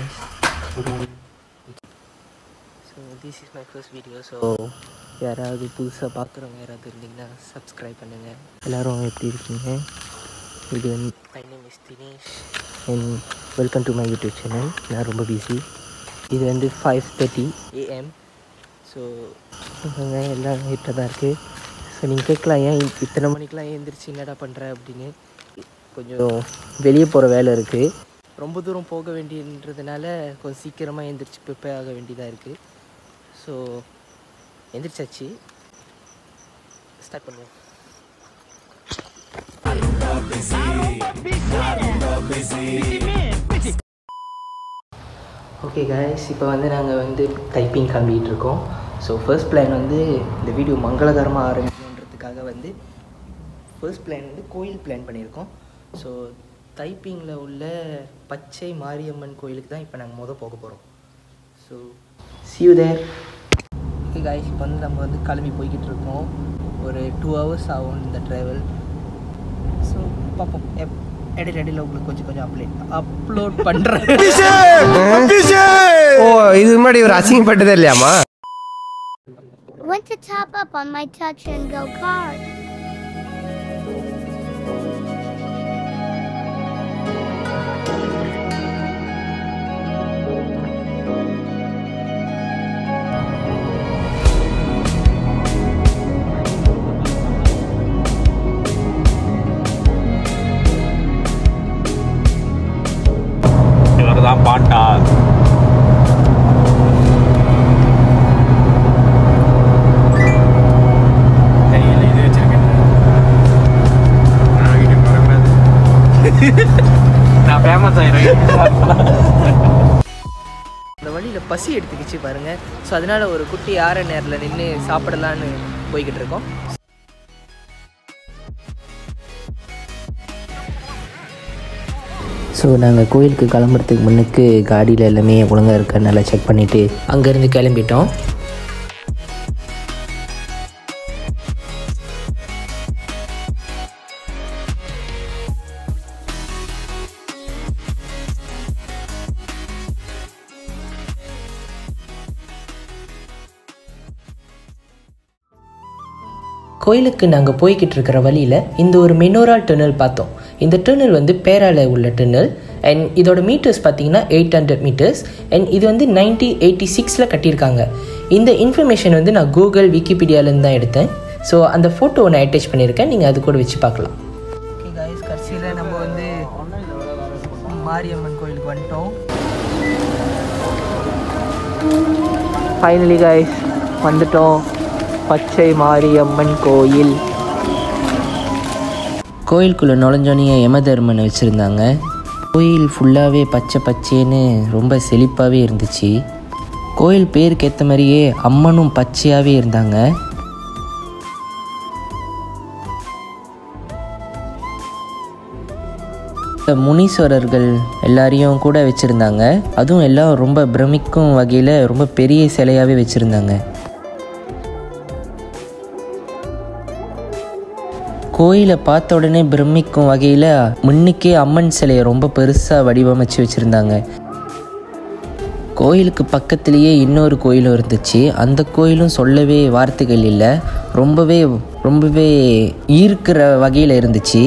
guys. So this is my first video so யாராவது புதுசாக பார்க்குறவங்க யாராவது இருந்தீங்கன்னா சப்ஸ்கிரைப் பண்ணுங்கள் எல்லோரும் எப்படி இருக்கீங்க இது வந்து my name is Dinesh and welcome to my YouTube channel நான் ரொம்ப பிஸி இது வந்து ஃபைவ் தேர்ட்டி ஏஎம் ஸோ எல்லாம் வீட்டில் தான் இருக்குது ஸோ நீங்கள் கேட்கலாம் ஏன் இத்தனை மணிக்கெலாம் எழுந்திரிச்சு என்னடா பண்ணுற அப்படின்னு கொஞ்சம் வெளியே போகிற வேலை இருக்குது ரொம்ப தூரம் போக வேண்டியன்றதுனால கொஞ்சம் சீக்கிரமாக எழுந்திரிச்சு ப்ரிப்பேர் ஆக வேண்டியதாக இருக்குது ஸோ எந்திரிச்சாச்சு ஸ்டார்ட் பண்ணுவோம் ஓகே காய்ஸ் இப்போ வந்து நாங்கள் வந்து டைப்பிங் கிளம்பிகிட்டு இருக்கோம் ஸோ ஃபர்ஸ்ட் பிளான் வந்து இந்த வீடியோ மங்களகரமாக ஆரம்பிக்கணுன்றதுக்காக வந்து ஃபர்ஸ்ட் பிளான் வந்து கோயில் பிளான் பண்ணியிருக்கோம் ஸோ டைப்பிங்கில் உள்ள பச்சை மாரியம்மன் கோயிலுக்கு தான் இப்போ நாங்கள் முத போக போகிறோம் so see you there okay guys இப்போ வந்து நம்ம வந்து கிளம்பி போய்கிட்டு இருக்கோம் ஒரு டூ ஹவர்ஸ் ஆகும் இந்த ட்ராவல் ஸோ பார்ப்போம் எப் இடையில இடையில உங்களுக்கு கொஞ்சம் கொஞ்சம் அப்ளேட் அப்லோட் பண்ணுறேன் ஓ இது முன்னாடி ஒரு அசிங்கப்பட்டதே இல்லையாமா Went to top up on my touch and go card. இவர் தான் பாண்டா கையில் இது வச்சிருக்கேன் நான் வீட்டுக்கு வரக்கூடாது நான் ஃபேமஸ் ஆயிடுவேன் அந்த வழியில் பசி எடுத்துக்கிச்சு பாருங்கள் ஸோ அதனால் ஒரு குட்டி ஆற நேரில் நின்று சாப்பிடலான்னு போய்கிட்டு இருக்கோம் ஸோ நாங்கள் கோயிலுக்கு கிளம்புறதுக்கு முன்னுக்கு காடியில் எல்லாமே ஒழுங்காக இருக்க நல்லா செக் பண்ணிவிட்டு அங்கேருந்து கிளம்பிட்டோம் கோயிலுக்கு நாங்கள் போய்கிட்டு இருக்கிற வழியில் இந்த ஒரு மெனோரா டெர்னல் பார்த்தோம் இந்த டெர்னல் வந்து பேரால உள்ள டெர்னல் அண்ட் இதோட மீட்டர்ஸ் பார்த்தீங்கன்னா எயிட் ஹண்ட்ரட் மீட்டர்ஸ் அண்ட் இது வந்து நைன்டி எயிட்டி சிக்ஸில் கட்டியிருக்காங்க இந்த இன்ஃபர்மேஷன் வந்து நான் கூகுள் விக்கிபீடியாலேருந்து தான் எடுத்தேன் ஸோ அந்த ஃபோட்டோ நான் அட்டாச் பண்ணியிருக்கேன் நீங்கள் அது கூட வச்சு பார்க்கலாம் ஓகே காய்ஸ் கடைசியில் நம்ம வந்து மாரியம்மன் கோயிலுக்கு வந்துட்டோம் ஃபைனலி காய்ஸ் வந்துட்டோம் பச்சை மாரியம்மன் கோயில் கோயிலுக்குள்ளே நுழைஞ்சோன்னே யமதர்மனை வச்சுருந்தாங்க கோயில் ஃபுல்லாகவே பச்சை பச்சைன்னு ரொம்ப செழிப்பாகவே இருந்துச்சு கோயில் பேருக்கு ஏற்ற மாதிரியே அம்மனும் பச்சையாகவே இருந்தாங்க இந்த முனீஸ்வரர்கள் எல்லாரையும் கூட வச்சுருந்தாங்க அதுவும் எல்லாம் ரொம்ப பிரமிக்கும் வகையில் ரொம்ப பெரிய சிலையாகவே வச்சுருந்தாங்க கோயிலை பார்த்த உடனே பிரமிக்கும் வகையில் முன்னுக்கே அம்மன் சிலையை ரொம்ப பெருசாக வடிவமைச்சு வச்சுருந்தாங்க கோயிலுக்கு பக்கத்துலேயே இன்னொரு கோயிலும் இருந்துச்சு அந்த கோயிலும் சொல்லவே வார்த்தைகள் இல்லை ரொம்பவே ரொம்பவே ஈர்க்கிற வகையில் இருந்துச்சு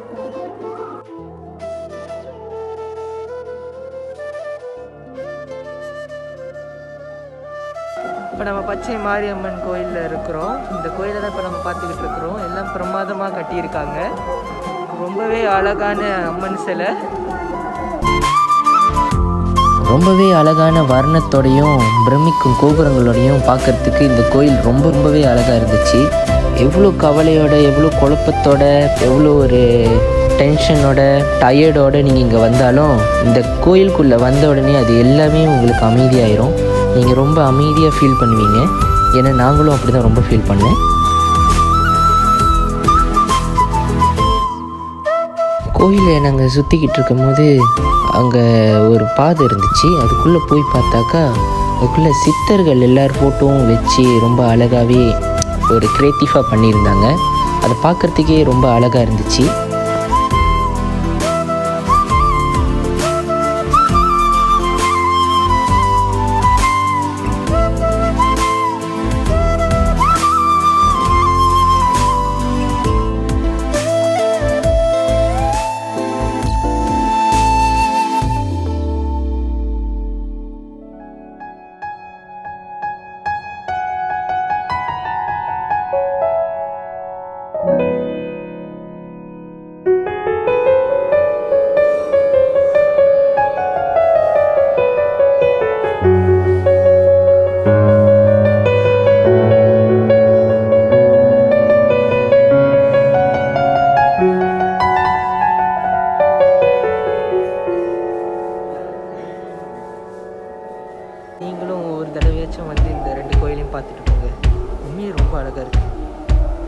இப்போ நம்ம பச்சை மாரியம்மன் கோயிலில் இருக்கிறோம் இந்த கோயிலை தான் இப்போ நம்ம பார்த்துக்கிட்டு இருக்கிறோம் எல்லாம் பிரமாதமாக கட்டியிருக்காங்க ரொம்பவே அழகான அம்மன் சிலை ரொம்பவே அழகான வர்ணத்தோடையும் பிரமிக்கும் கோபுரங்களோடையும் பார்க்கறதுக்கு இந்த கோயில் ரொம்ப ரொம்பவே அழகாக இருந்துச்சு எவ்வளோ கவலையோட எவ்வளோ குழப்பத்தோட எவ்வளோ ஒரு டென்ஷனோட டயர்டோட நீங்கள் இங்கே வந்தாலும் இந்த கோயிலுக்குள்ளே வந்த உடனே அது எல்லாமே உங்களுக்கு அமைதியாயிரும் நீங்கள் ரொம்ப அமைதியாக ஃபீல் பண்ணுவீங்க ஏன்னா நாங்களும் அப்படி தான் ரொம்ப ஃபீல் பண்ணேன் கோயிலை நாங்கள் சுற்றிக்கிட்டு இருக்கும்போது அங்கே ஒரு பாதை இருந்துச்சு அதுக்குள்ளே போய் பார்த்தாக்கா அதுக்குள்ளே சித்தர்கள் எல்லார் ஃபோட்டோவும் வச்சு ரொம்ப அழகாகவே ஒரு க்ரியேட்டிவாக பண்ணியிருந்தாங்க அதை பார்க்குறதுக்கே ரொம்ப அழகாக இருந்துச்சு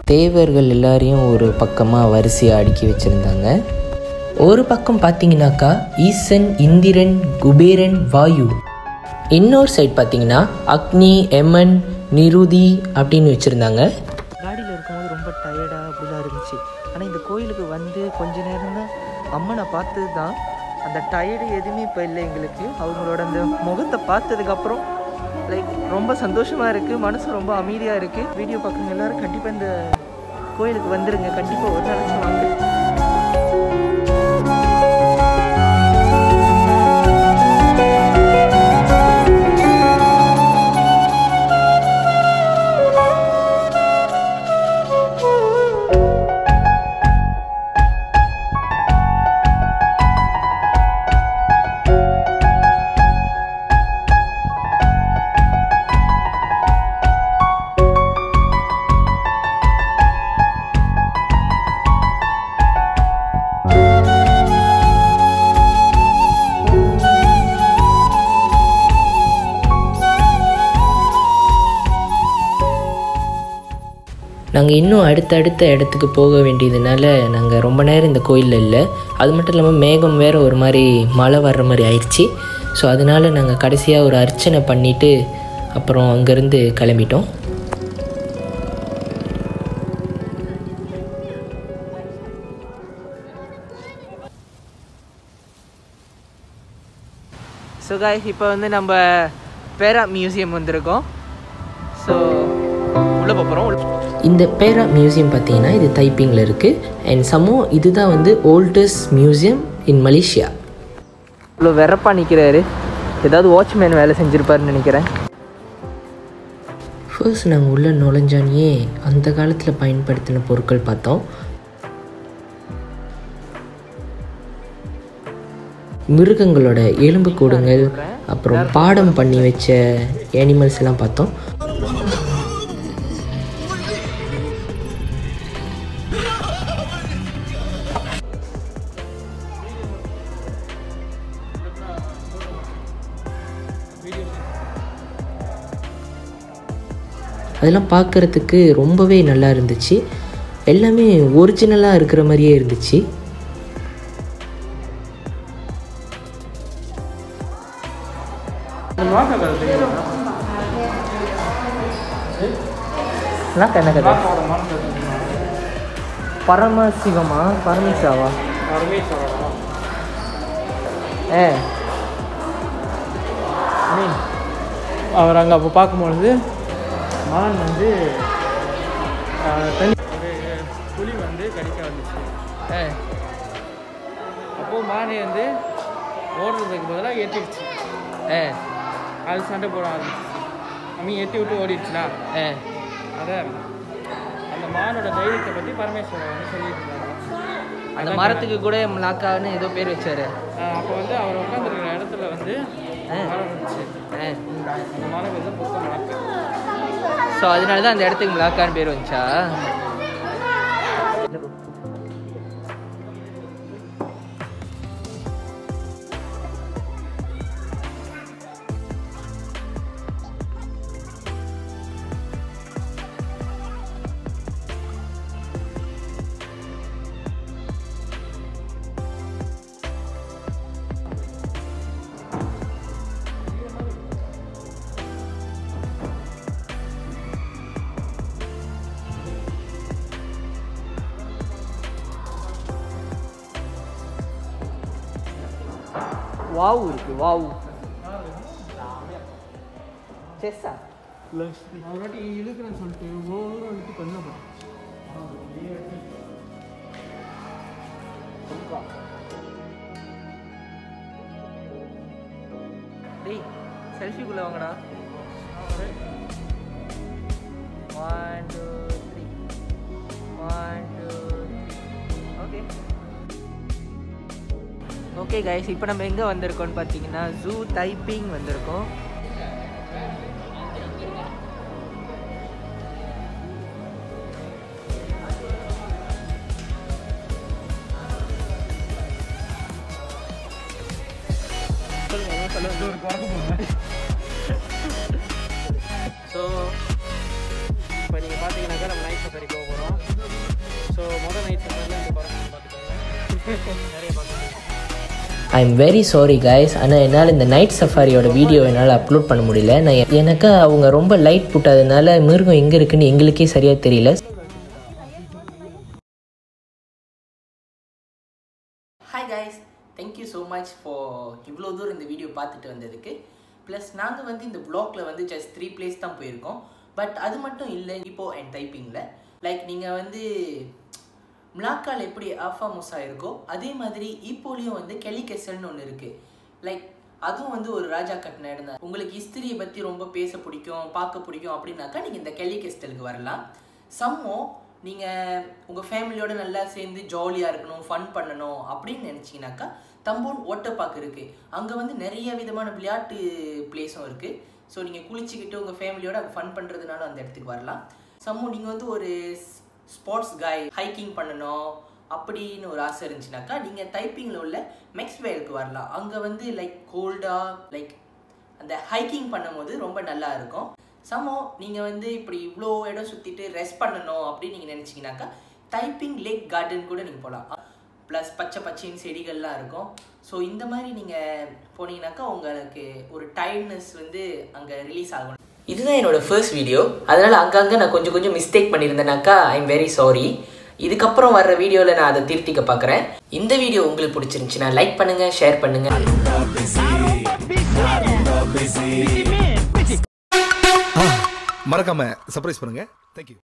தேவர்கள் எல்லாரையும் ஒரு பக்கமாக வரிசையாக அடுக்கி வச்சுருந்தாங்க ஒரு பக்கம் பார்த்தீங்கன்னாக்கா ஈசன் இந்திரன் குபேரன் வாயு இன்னொரு சைடு பார்த்தீங்கன்னா அக்னி எமன் நிருதி அப்படின்னு வச்சுருந்தாங்க காடியில் இருக்கும்போது ரொம்ப டயர்டாக அப்படிலாம் இருந்துச்சு ஆனால் இந்த கோயிலுக்கு வந்து கொஞ்ச நேரம் தான் அம்மனை பார்த்தது தான் அந்த டயர்டு எதுவுமே இப்போ இல்லை எங்களுக்கு அவங்களோட அந்த முகத்தை பார்த்ததுக்கப்புறம் லைக் ரொம்ப சந்தோஷமாக இருக்குது மனசு ரொம்ப அமைதியாக இருக்குது வீடியோ பார்க்குறவங்க எல்லாரும் கண்டிப்பாக இந்த கோயிலுக்கு வந்துடுங்க கண்டிப்பாக ஒரு நாளைக்கு வாங்க நாங்கள் இன்னும் அடுத்தடுத்த இடத்துக்கு போக வேண்டியதுனால நாங்கள் ரொம்ப நேரம் இந்த கோயிலில் இல்லை அது மட்டும் இல்லாமல் மேகம் வேறு ஒரு மாதிரி மழை வர்ற மாதிரி ஆயிடுச்சு ஸோ அதனால் நாங்கள் கடைசியாக ஒரு அர்ச்சனை பண்ணிவிட்டு அப்புறம் அங்கேருந்து கிளம்பிட்டோம் ஸோ காய்ஸ் இப்போ வந்து நம்ம பேரா மியூசியம் வந்திருக்கோம் ஸோ உள்ளே போகிறோம் இந்த பேரா மியூசியம் பார்த்தீங்கன்னா இது தைப்பிங்கில் இருக்குது அண்ட் சமோ இதுதான் வந்து ஓல்டஸ்ட் மியூசியம் இன் மலேசியா இவ்வளோ வெறப்பா நிற்கிறாரு ஏதாவது வாட்ச்மேன் வேலை செஞ்சுருப்பாருன்னு நினைக்கிறேன் ஃபர்ஸ்ட் நாங்கள் உள்ளே நுழைஞ்சானியே அந்த காலத்தில் பயன்படுத்தின பொருட்கள் பார்த்தோம் மிருகங்களோட எலும்பு கூடுங்கள் அப்புறம் பாடம் பண்ணி வச்ச அனிமல்ஸ் எல்லாம் பார்த்தோம் அதெல்லாம் பார்க்குறதுக்கு ரொம்பவே நல்லா இருந்துச்சு எல்லாமே ஒரிஜினலாக இருக்கிற மாதிரியே இருந்துச்சு என்ன கதை பரமசிவமா பரமேசாவா ஏ மீன் அவர் அங்கே அப்போ பார்க்கும்பொழுது மான் வந்து ஆஹ், தண்ணி ஒரு புலி வந்து கடிக்க வந்துச்சு ஏ அப்போது மானை வந்து ஓடுறதுக்கு பதிலாக எட்டிடுச்சு ஏ அது சண்டை போட ஆரம்பிச்சு அம்மி எட்டி விட்டு ஓடிடுச்சுனா ஏ அதை அந்த மானோட தைரியத்தை பற்றி பரமேஸ்வரர் வந்து சொல்லிட்டு இருந்தாங்க அந்த மரத்துக்கு கூட மலாக்கான்னு ஏதோ பேர் வச்சாரு அப்போ வந்து அவர் உட்காந்துருக்கிற இடத்துல வந்து ஆ. மரம் இருந்துச்சு அந்த மரம் வந்து புத்த மரத்து ஸோ அதனால தான் அந்த இடத்துக்கு மலாக்கான்னு பேர் வந்துச்சா வாவ் இருக்கு வாவ் செஸ்ஸா அவர் வாட்டி இழுக்கிறேன்னு சொல்லிட்டு ஒவ்வொரு இழுத்து கொல்லப்படும் டேய் செல்ஃபிக்குள்ளே வாங்கடா one two three one two okay okay guys இப்போ நம்ம எங்கே வந்திருக்கோம்னு பார்த்தீங்கன்னா ஜூ டைப்பிங் வந்திருக்கோம் ஸோ இப்போ நீங்கள் பார்த்தீங்கன்னாக்கா நம்ம நைட் சஃபாரி போக போகிறோம் I am very sorry guys ஆனால் என்னால் இந்த நைட் சஃபாரியோட வீடியோ என்னால் அப்லோட் பண்ண முடியல நான் எ- எனக்கு அவங்க ரொம்ப லைட் போட்டதுனால மிருகம் எங்கே இருக்குன்னு எங்களுக்கே சரியாக தெரியல hi guys thank you so much for இவ்வளோ தூரம் இந்த வீடியோ பார்த்துட்டு வந்ததுக்கு ப்ளஸ் நாங்கள் வந்து இந்த ப்ளாக்ல வந்து ஜஸ்ட் த்ரீ பிளேஸ் தான் போயிருக்கோம் பட் அது மட்டும் இல்லை இப்போ அண்ட் டைப்பிங்கில் லைக் நீங்கள் வந்து மிளாக்கால் எப்படி ஆஃபா முசா இருக்கோ அதே மாதிரி ஈப்போலையும் வந்து கெலிகெசல்னு ஒன்று இருக்குது லைக் அதுவும் வந்து ஒரு ராஜா கட்டின இடம் தான் உங்களுக்கு ஹிஸ்திரியை பற்றி ரொம்ப பேச பிடிக்கும் பார்க்க பிடிக்கும் அப்படின்னாக்கா நீங்கள் இந்த கெலிகெஸ்டலுக்கு வரலாம் சம்மோ நீங்கள் உங்கள் ஃபேமிலியோட நல்லா சேர்ந்து ஜாலியாக இருக்கணும் ஃபன் பண்ணணும் அப்படின்னு நினச்சிங்கனாக்கா தம்போன் வாட்டர் பார்க் இருக்குது அங்கே வந்து நிறைய விதமான விளையாட்டு பிளேஸும் இருக்குது ஸோ நீங்கள் குளிச்சுக்கிட்டு உங்கள் ஃபேமிலியோட அங்கே ஃபன் பண்ணுறதுனால அந்த இடத்துக்கு வரலாம் சம்மோ நீங்கள் வந்து ஒரு ஸ்போர்ட்ஸ் காய் ஹைக்கிங் பண்ணணும் அப்படின்னு ஒரு ஆசை இருந்துச்சுனாக்கா நீங்கள் டைப்பிங்கில் உள்ள மெக்ஸ்வேலுக்கு வரலாம் அங்கே வந்து லைக் கோல்டாக லைக் அந்த ஹைக்கிங் பண்ணும்போது ரொம்ப நல்லா இருக்கும் சமோ நீங்கள் வந்து இப்படி இவ்வளோ இடம் சுற்றிட்டு ரெஸ்ட் பண்ணணும் அப்படின்னு நீங்கள் நினச்சிங்கனாக்கா டைப்பிங் லேக் கார்டன் கூட நீங்கள் போகலாம் ப்ளஸ் பச்சை பச்சையின் செடிகள்லாம் இருக்கும் ஸோ இந்த மாதிரி நீங்கள் போனீங்கன்னாக்கா உங்களுக்கு ஒரு டைட்னஸ் வந்து அங்கே ரிலீஸ் ஆகும் இதுதான் என்னோட ஃபர்ஸ்ட் வீடியோ அதனால் அங்கங்கே நான் கொஞ்சம் கொஞ்சம் மிஸ்டேக் பண்ணியிருந்தேனாக்கா ஐ எம் வெரி சாரி இதுக்கப்புறம் வர்ற வீடியோவில் நான் அதை திருத்திக்க பார்க்குறேன் இந்த வீடியோ உங்களுக்கு பிடிச்சிருந்துச்சுன்னா லைக் பண்ணுங்கள் ஷேர் பண்ணுங்கள் மறக்காம சர்ப்ரைஸ் பண்ணுங்க தேங்க்யூ